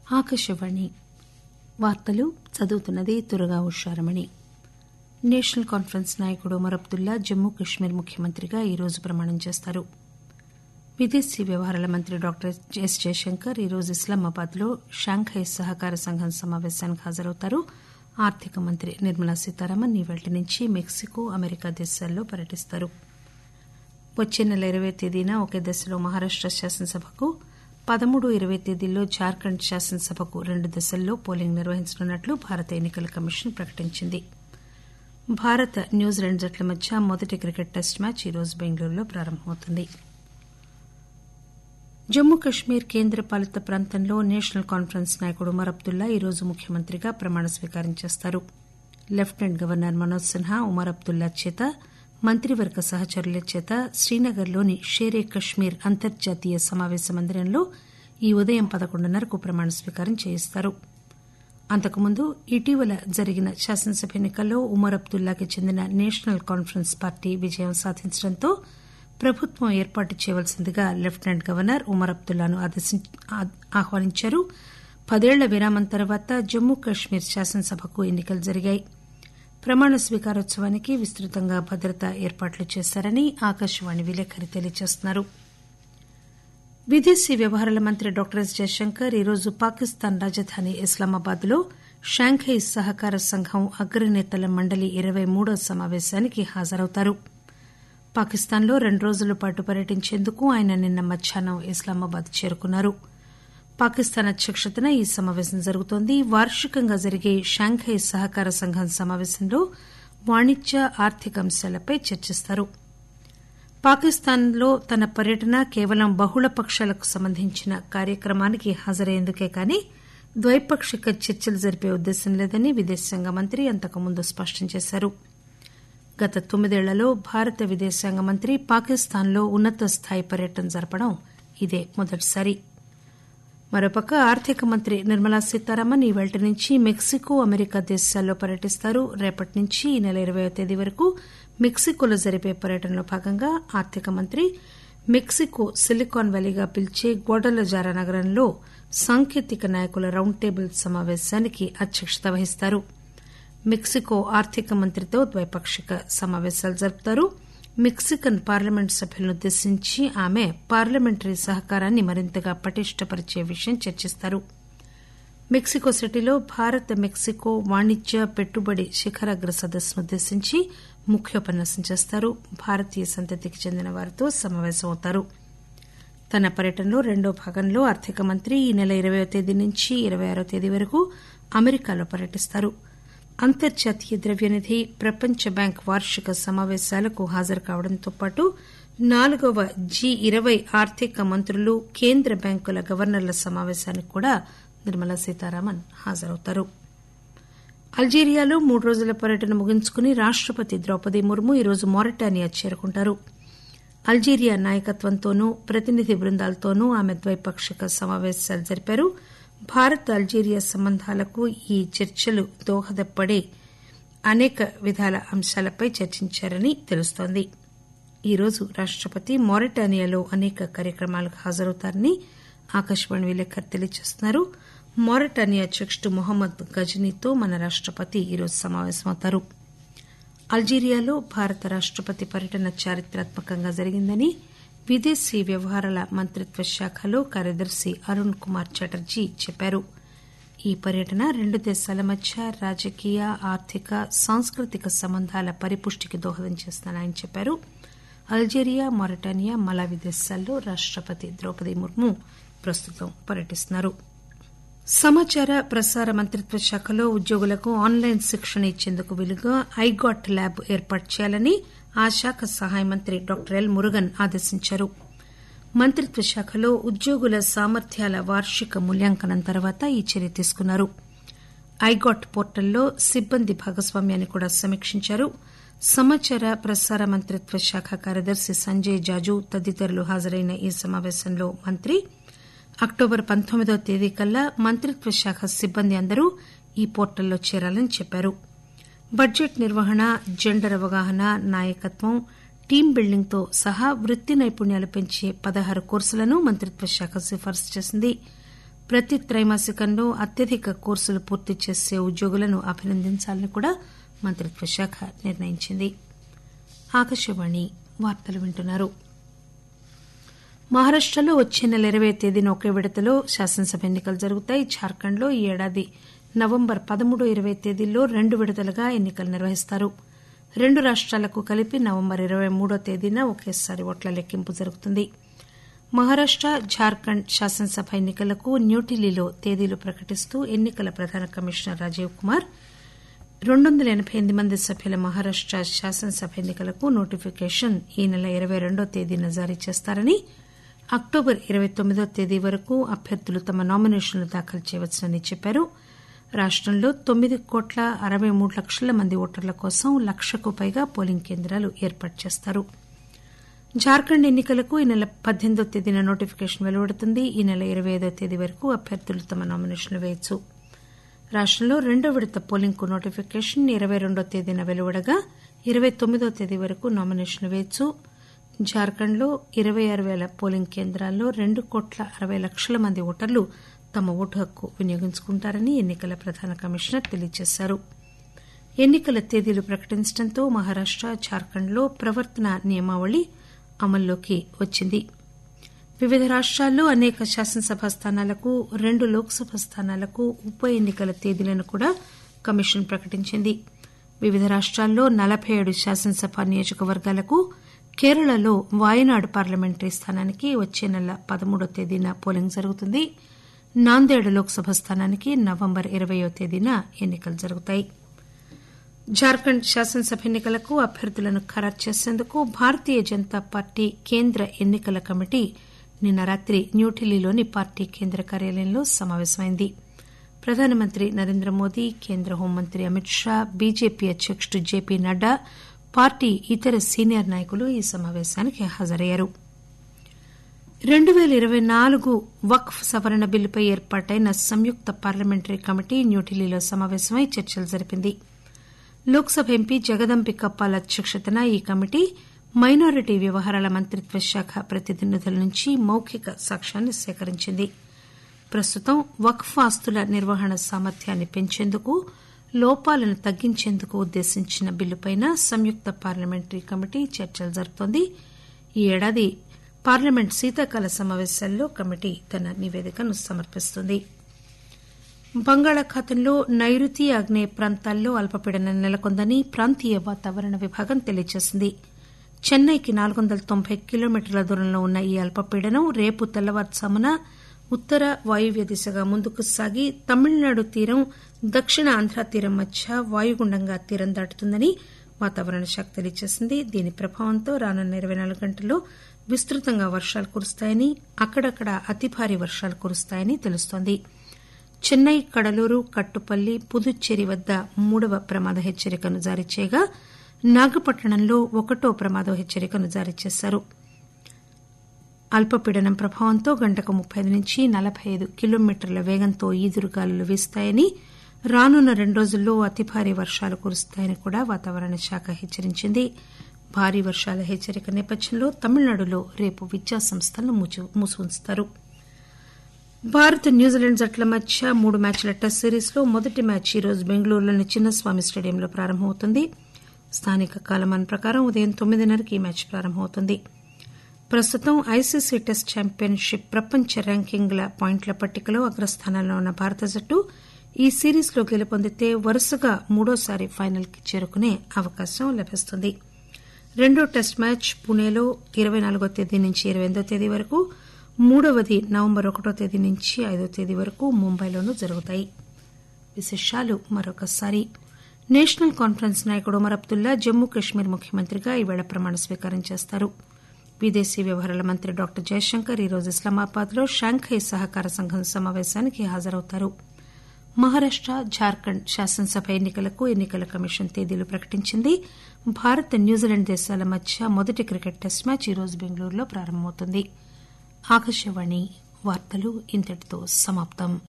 ఆకాశవాణి వార్తలు చదువుతున్నది తురగా Usharamani national conference నాయకుడు ఒమర్ అబ్దుల్లా జమ్మూ కశ్మీర్ ముఖ్యమంత్రిగా ఈరోజు ప్రమాణం చేస్తారు విదేశీ వ్యవహారాల మంత్రి డాక్టర్ ఎస్ జయశంకర్ ఈరోజు ఇస్లామాబాద్ లో షాంఘై సహకార సంఘం సమాపేశానికి హాజరవుతారు ఆర్థిక మంత్రి నిర్మలా సీతారామన్ ఈవేళ్టి నుంచి మెక్సికో అమెరికా దేశాల్లో పర్యటిస్తారు వచ్చే నెల ఇరవై తేదీన ఒకే దశలో మహారాష్ట శాసనసభకు పదమూడు ఇరవై తేదీల్లో జార్ఖండ్ శాసనసభకు రెండు దశల్లో పోలింగ్ నిర్వహించనున్నట్లు భారత ఎన్నికల కమిషన్ ప్రకటించింది భారత్ న్యూజిలాండ్ జట్ల మధ్య మొదటి క్రికెట్ టెస్ట్ మ్యాచ్ ఈరోజు బెంగళూరులో ప్రారంభమవుతుంది జమ్మూ కశ్మీర్ కేంద్ర పాలిత ప్రాంతంలో నేషనల్ కాన్ఫరెన్స్ నాయకుడు ఉమర్ అబ్దుల్లా ఈరోజు ముఖ్యమంత్రిగా ప్రమాణ స్వీకారం చేస్తారు లెప్టిసెంట్ గవర్నర్ మనోజ్ సిన్హా ఉమర్ అబ్దుల్లా చేత మంత్రివర్గ సహచరుల చేత శ్రీనగర్లోని షేరే కశ్మీర్ అంతర్జాతీయ సమావేశ మందిరంలో ఈ ఉదయం పదకొండున్నరకు ప్రమాణ స్వీకారం చేయిస్తారు అంతకుముందు ఇటీవల జరిగిన శాసనసభ ఎన్నికల్లో ఉమర్ అబ్దుల్లాకి చెందిన నేషనల్ కాన్ఫరెన్స్ పార్టీ విజయం సాధించడంతో ప్రభుత్వం ఏర్పాటు చేయవలసిందిగా లెప్టిసెంట్ గవర్నర్ ఉమర్ అబ్దుల్లాను ఆహ్వానించారు పదేళ్ల విరామం తర్వాత జమ్మూ కశ్మీర్ శాసనసభకు ఎన్నికలు జరిగాయి ప్రమాణ స్వీకారోత్సవానికి విస్తృతంగా భద్రతా ఏర్పాట్లు చేశారని ఆకాశవాణి విలేకరి తెలియజేస్తున్నారు విదేశీ వ్యవహారాల మంత్రి డాక్టర్ ఎస్ జయశంకర్ ఈరోజు పాకిస్తాన్ రాజధాని ఇస్లామాబాద్ లో షాంఘై సహకార సంఘం అగ్రనేతల మండలి ఇరవై మూడో సమావేశానికి హాజరవుతారు పాకిస్తాన్లో రెండు రోజుల పాటు పర్యటించేందుకు ఆయన నిన్న మధ్యాహ్నం ఇస్లామాబాద్ చేరుకున్నారు పాకిస్తాన్ అధ్యక్షతన ఈ సమావేశం జరుగుతోంది వార్షికంగా జరిగే షాంఘై సహకార సంఘం సమావేశంలో వాణిజ్య ఆర్థిక అంశాలపై చర్చిస్తారు పాకిస్తాన్లో తన పర్యటన కేవలం బహుళ పక్షాలకు సంబంధించిన కార్యక్రమానికి హాజరయ్యేందుకే కానీ ద్వైపాక్షిక చర్చలు జరిపే ఉద్దేశం లేదని విదేశాంగ మంత్రి అంతకుముందు స్పష్టం చేశారు గత తొమ్మిదేళ్లలో భారత విదేశాంగ మంత్రి పాకిస్తాన్లో ఉన్నత స్థాయి పర్యటన జరపడం ఇదే మొదటిసారి మరోపక్క ఆర్థిక మంత్రి నిర్మలా సీతారామన్ ఈ పేళ నుంచి మెక్సికో అమెరికా దేశాల్లో పర్యటిస్తారు రేపటి నుంచి ఈ నెల ఇరవయో తేదీ వరకు మెక్సికోలో జరిపే పర్యటనలో భాగంగా ఆర్థిక మంత్రి మెక్సికో సిలికాన్ వ్యాలీగా పిలిచే గ్వాడలజారా నగరంలో సాంకేతిక నాయకుల రౌండ్ టేబుల్ సమావేశానికి అధ్యక్షత వహిస్తారు మెక్సికో ఆర్థిక మంత్రితో ద్వైపాక్షిక సమావేశాలు జరుపుతారు మెక్సికన్ పార్లమెంట్ సభ్యులనుద్దేశించి ఆమె పార్లమెంటరీ సహకారాన్ని మరింతగా పటిష్టపరిచే విషయం చర్చిస్తారు మెక్సికో సిటీలో భారత్ మెక్సికో వాణిజ్య పెట్టుబడి శిఖరాగ్ర సదస్సునుద్దేశించి ముఖ్యోపన్యాసం చేస్తారు భారతీయ సంతతికి చెందిన వారితో సమావేశమవుతారు తన పర్యటనలో రెండో భాగంలో ఆర్థిక మంత్రి ఈ నెల ఇరవయో తేదీ నుంచి ఇరవై ఆరో తేదీ వరకు అమెరికాలో పర్యటిస్తారు అంతర్జాతీయ ద్రవ్యనిధి ప్రపంచ బ్యాంక్ వార్షిక సమావేశాలకు హాజరు కావడంతో పాటు నాలుగవ జీ ఇరవై ఆర్థిక మంత్రులు కేంద్ర బ్యాంకుల గవర్నర్ల సమావేశానికి కూడా నిర్మలా సీతారామన్ హాజరవుతారు అల్జీరియాలో మూడు రోజుల పర్యటన ముగించుకుని రాష్టపతి ద్రౌపది ముర్ము ఈరోజు మారిటానియా చేరుకుంటారు అల్జీరియా నాయకత్వంతోనూ ప్రతినిధి బృందాలతోనూ ఆమె ద్వైపాక్షిక సమావేశాలు జరిపారు భారత్ అల్జీరియా సంబంధాలకు ఈ చర్చలు దోహదపడే అనేక విధాల అంశాలపై చర్చించారని తెలుస్తోంది ఈరోజు రాష్టపతి మారిటానియాలో అనేక కార్యక్రమాలకు హాజరవుతారని ఆకాశవాణి విలేకరి తెలియజేస్తున్నారు మారిటానియా అధ్యకుడు మొహమ్మద్ గజనీతో మన రాష్టపతి ఈరోజు సమావేశమవుతారు అల్జీరియాలో భారత రాష్టపతి పర్యటన చారిత్రాత్మకంగా జరిగిందని విదేశీ వ్యవహారాల మంత్రిత్వ శాఖలో కార్యదర్శి అరుణ్ కుమార్ చటర్జీ చెప్పారు ఈ పర్యటన రెండు దేశాల మధ్య రాజకీయ ఆర్థిక సాంస్కృతిక సంబంధాల పరిపుష్టికి దోహదం చేస్తుందని ఆయన చెప్పారు అల్జీరియా మారిటానియా మలావి దేశాల్లో రాష్టపతి ద్రౌపది ముర్ము ప్రస్తుతం పర్యటిస్తున్నారు సమాచార ప్రసార మంత్రిత్వ శాఖలో ఉద్యోగులకు ఆన్లైన్ శిక్షణ ఇచ్చేందుకు వీలుగా ఐగాట్ ల్యాబ్ ఏర్పాటు చేయాలని ఆ శాఖ సహాయ మంత్రి డాక్టర్ ఎల్ మురుగన్ ఆదేశించారు మంత్రిత్వ శాఖలో ఉద్యోగుల సామర్థ్యాల వార్షిక మూల్యాంకనం తర్వాత ఈ చర్య తీసుకున్నారు ఐగాట్ పోర్టల్లో సిబ్బంది భాగస్వామ్యాన్ని కూడా సమీక్షించారు సమాచార ప్రసార మంత్రిత్వ శాఖ కార్యదర్శి సంజయ్ జాజు తదితరులు హాజరైన ఈ సమావేశంలో మంత్రి అక్టోబర్ పంతొమ్మిదో తేదీ కల్లా మంత్రిత్వ శాఖ సిబ్బంది అందరూ ఈ పోర్టల్లో చేరాలని చెప్పారు బడ్జెట్ నిర్వహణ జెండర్ అవగాహన నాయకత్వం టీమ్ బిల్డింగ్ తో సహా వృత్తి నైపుణ్యాలు పెంచే పదహారు కోర్సులను మంత్రిత్వ శాఖ సిఫార్సు చేసింది ప్రతి త్రైమాసికంలో అత్యధిక కోర్సులు పూర్తి చేసే ఉద్యోగులను అభినందించాలని కూడా మంత్రిత్వ శాఖ నిర్ణయించింది ఆకాశవాణి వార్తలు వింటున్నారు మహారాష్టలో వచ్చే నెల ఇరవై తేదీన ఒకే విడతలో శాసనసభ ఎన్నికలు జరుగుతాయి జార్ఖండ్ లో ఈ ఏడాది నవంబర్ పదమూడు ఇరవై తేదీల్లో రెండు విడతలుగా ఎన్నికలు నిర్వహిస్తారు రెండు రాష్టాలకు కలిపి నవంబర్ ఇరవై మూడో తేదీన ఒకేసారి ఓట్ల లెక్కింపు జరుగుతుంది మహారాష్ట జార్ఖండ్ శాసనసభ ఎన్నికలకు న్యూఢిల్లీలో తేదీలు ప్రకటిస్తూ ఎన్నికల ప్రధాన కమిషనర్ రాజీవ్ కుమార్ రెండు వందల ఎనబై ఎనిమిది మంది సభ్యుల మహారాష్ట శాసనసభ ఎన్నికలకు నోటిఫికేషన్ ఈ నెల ఇరవై రెండో తేదీన జారీ చేస్తారని అక్టోబర్ ఇరవై తొమ్మిదో తేదీ వరకు అభ్యర్థులు తమ నామినేషన్లు దాఖలు చేయవచ్చునని చెప్పారు రాష్టంలో తొమ్మిది కోట్ల అరవై మూడు లక్షల మంది ఓటర్ల కోసం లక్షకు పైగా పోలింగ్ కేంద్రాలు ఏర్పాటు చేస్తారు జార్ఖండ్ ఎన్నికలకు ఈ నెల పద్దెనిమిదో తేదీన నోటిఫికేషన్ వెలువడుతుంది ఈ నెల ఇరవై ఐదో తేదీ వరకు అభ్యర్థులు తమ నామినేషన్లు వేయొచ్చు రాష్టంలో రెండో విడత పోలింగ్ కు నోటిఫికేషన్ ఇరవై రెండో తేదీన వెలువడగా ఇరవై తొమ్మిదో తేదీ వరకు నామినేషన్లు వేయొచ్చు జార్ఖండ్ లో ఇరవై ఆరు పేల పోలింగ్ కేంద్రాల్లో రెండు కోట్ల అరవై లక్షల మంది ఓటర్లు తమ ఓటు హక్కు వినియోగించుకుంటారని ఎన్నికల ప్రధాన కమిషనర్ తెలియజేశారు ఎన్నికల తేదీలు ప్రకటించడంతో మహారాష్ట జార్ఖండ్ లో ప్రవర్తన నియమావళి అమల్లోకి వచ్చింది వివిధ రాష్టాల్లో అనేక శాసనసభ స్థానాలకు రెండు లోక్సభ స్థానాలకు ఉప ఎన్నికల తేదీలను కూడా కమిషన్ ప్రకటించింది వివిధ రాష్టాల్లో నలబై ఏడు శాసనసభ నియోజకవర్గాలకు కేరళలో వాయనాడ్ పార్లమెంటరీ స్థానానికి వచ్చే నెల పదమూడో తేదీన పోలింగ్ జరుగుతుంది నాందేడ్ లోక్సభ స్థానానికి నవంబర్ ఇరవయో తేదీన ఎన్నికలు జరుగుతాయి జార్ఖండ్ శాసనసభ ఎన్నికలకు అభ్యర్థులను ఖరారు చేసేందుకు భారతీయ జనతా పార్టీ కేంద్ర ఎన్నికల కమిటీ నిన్న రాత్రి న్యూఢిల్లీలోని పార్టీ కేంద్ర కార్యాలయంలో సమావేశమైంది ప్రధానమంత్రి నరేంద్ర మోదీ కేంద్ర హోంమంత్రి అమిత్ షా బీజేపీ అధ్యకుడు జేపీ నడ్డా పార్టీ ఇతర సీనియర్ నాయకులు ఈ సమావేశానికి హాజరయ్యారు రెండు పేల ఇరవై నాలుగు వక్ఫ్ సవరణ బిల్లుపై ఏర్పాటైన సంయుక్త పార్లమెంటరీ కమిటీ న్యూఢిల్లీలో సమావేశమై చర్చలు జరిపింది లోక్సభ ఎంపీ జగదంబిక పాల్ అధ్యక్షతన ఈ కమిటీ మైనారిటీ వ్యవహారాల మంత్రిత్వ శాఖ ప్రతినిధుల నుంచి మౌఖిక సాక్ష్యాన్ని సేకరించింది ప్రస్తుతం వక్ఫ్ ఆస్తుల నిర్వహణ సామర్థ్యాన్ని పెంచేందుకు లోపాలను తగ్గించేందుకు ఉద్దేశించిన బిల్లుపై సంయుక్త పార్లమెంటరీ కమిటీ చర్చలు జరుపుతోంది ఈ ఏడాది పార్లమెంట్ శీతాకాల సమావేశాల్లో కమిటీ తన నివేదికను సమర్పిస్తుంది బంగాళాఖాతంలో నైరుతి ఆగ్నేయ ప్రాంతాల్లో అల్పపీడనం నెలకొందని ప్రాంతీయ వాతావరణ విభాగం తెలియజేసింది చెన్నైకి నాలుగు వందల తొంభై కిలోమీటర్ల దూరంలో ఉన్న ఈ అల్పపీడనం రేపు తెల్లవారుజామున ఉత్తర వాయువ్య దిశగా ముందుకు సాగి తమిళనాడు తీరం దక్షిణ ఆంధ్ర తీరం మధ్య వాయుగుండంగా తీరం దాటుతుందని వాతావరణ శాఖ తెలియజేసింది దీని ప్రభావంతో రానున్న ఇరవై నాలుగు గంటల్లో విస్తృతంగా వర్షాలు కురుస్తాయని అక్కడక్కడ అతి భారీ వర్షాలు కురుస్తాయని తెలుస్తోంది చెన్నై కడలూరు కట్టుపల్లి పుదుచ్చేరి వద్ద మూడవ ప్రమాద హెచ్చరికను జారీ చేయగా నాగపట్టణంలో ఒకటో ప్రమాద హెచ్చరికను జారీ చేశారు అల్పపీడనం ప్రభావంతో గంటకు ముప్పై ఐదు నుంచి నలబై ఐదు కిలోమీటర్ల వేగంతో ఈదురుగాలులు వీస్తాయని రానున్న రెండు రోజుల్లో అతి భారీ వర్షాలు కురుస్తాయని కూడా వాతావరణ శాఖ హెచ్చరించింది భారీ వర్షాల హెచ్చరిక నేపథ్యంలో తమిళనాడులో రేపు విద్యా సంస్థలను మూసి ఉంచుతారు భారత్ న్యూజిలాండ్ జట్ల మధ్య మూడు మ్యాచ్ల టెస్ట్ సిరీస్ లో మొదటి మ్యాచ్ ఈ రోజు బెంగళూరులోని చిన్నస్వామి స్టేడియంలో ప్రారంభమవుతుంది స్థానిక కాలమాన ప్రకారం ఉదయం తొమ్మిదిన్నరకి ఈ మ్యాచ్ ప్రారంభమవుతుంది ప్రస్తుతం ఐసీసీ టెస్ట్ ఛాంపియన్షిప్ ప్రపంచ ర్యాంకింగ్ల పాయింట్ల పట్టికలో అగ్రస్థానంలో ఉన్న భారత జట్టు ఈ సిరీస్ లో గెలుపొందితే వరుసగా మూడోసారి ఫైనల్ కి చేరుకునే అవకాశం లభిస్తుంది రెండో టెస్ట్ మ్యాచ్ పుణేలో ఇరవై నాలుగో తేదీ నుంచి ఇరవై ఎనిమిదో తేదీ వరకు మూడవది నవంబర్ ఒకటో తేదీ నుంచి ఐదో తేదీ వరకు ముంబైలోనూ జరుగుతాయి విశేషాలు మరొకసారి నేషనల్ కాన్ఫరెన్స్ నాయకుడు ఒమర్ అబ్దుల్లా జమ్మూ కశ్మీర్ ముఖ్యమంత్రిగా ఈవేళ ప్రమాణ స్వీకారం చేస్తారు విదేశీ వ్యవహారాల మంత్రి డాక్టర్ జయశంకర్ ఈరోజు ఇస్లామాబాద్ లో షాంఘై సహకార సంఘం సమావేశానికి హాజరవుతారు మహారాష్ట జార్ఖండ్ శాసనసభ ఎన్నికలకు ఎన్నికల కమిషన్ తేదీలు ప్రకటించింది భారత్ న్యూజిలాండ్ దేశాల మధ్య మొదటి క్రికెట్ టెస్ట్ మ్యాచ్ ఈరోజు బెంగళూరులో ప్రారంభమవుతుంది ఆకాశవాణి వార్తలు ఇంతటితో సమాప్తం